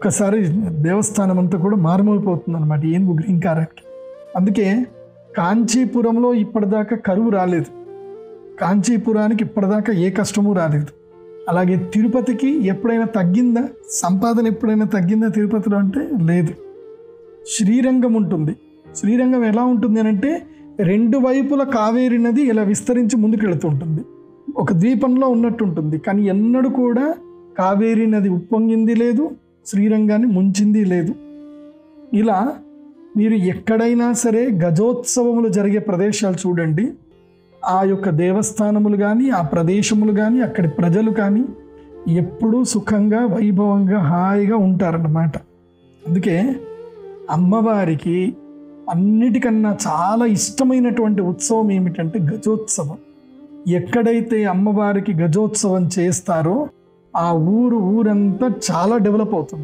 ఒక్కసారి దేవస్థానం అంతా కూడా మారుమోగిపోతుంది అనమాట ఏనుగు గ్రీంకారానికి అందుకే కాంచీపురంలో ఇప్పటిదాకా కరువు రాలేదు కాంచీపురానికి ఇప్పటిదాకా ఏ కష్టము రాలేదు అలాగే తిరుపతికి ఎప్పుడైనా తగ్గిందా సంపాదన ఎప్పుడైనా తగ్గిందా తిరుపతిలో అంటే లేదు శ్రీరంగం ఉంటుంది శ్రీరంగం ఎలా ఉంటుంది అని అంటే రెండు వైపుల కావేరి నది ఇలా విస్తరించి ముందుకు వెళుతుంటుంది ఒక ద్వీపంలో ఉన్నట్టు ఉంటుంది కానీ ఎన్నడూ కూడా కావేరి నది ఉప్పొంగింది లేదు శ్రీరంగాన్ని ముంచింది లేదు ఇలా మీరు ఎక్కడైనా సరే గజోత్సవములు జరిగే ప్రదేశాలు చూడండి ఆ యొక్క దేవస్థానములు కానీ ఆ ప్రదేశములు కానీ అక్కడి ప్రజలు కానీ ఎప్పుడూ సుఖంగా వైభవంగా హాయిగా ఉంటారన్నమాట అందుకే అమ్మవారికి అన్నిటికన్నా చాలా ఇష్టమైనటువంటి ఉత్సవం ఏమిటంటే గజోత్సవం ఎక్కడైతే అమ్మవారికి గజోత్సవం చేస్తారో ఆ ఊరు ఊరంతా చాలా డెవలప్ అవుతుంది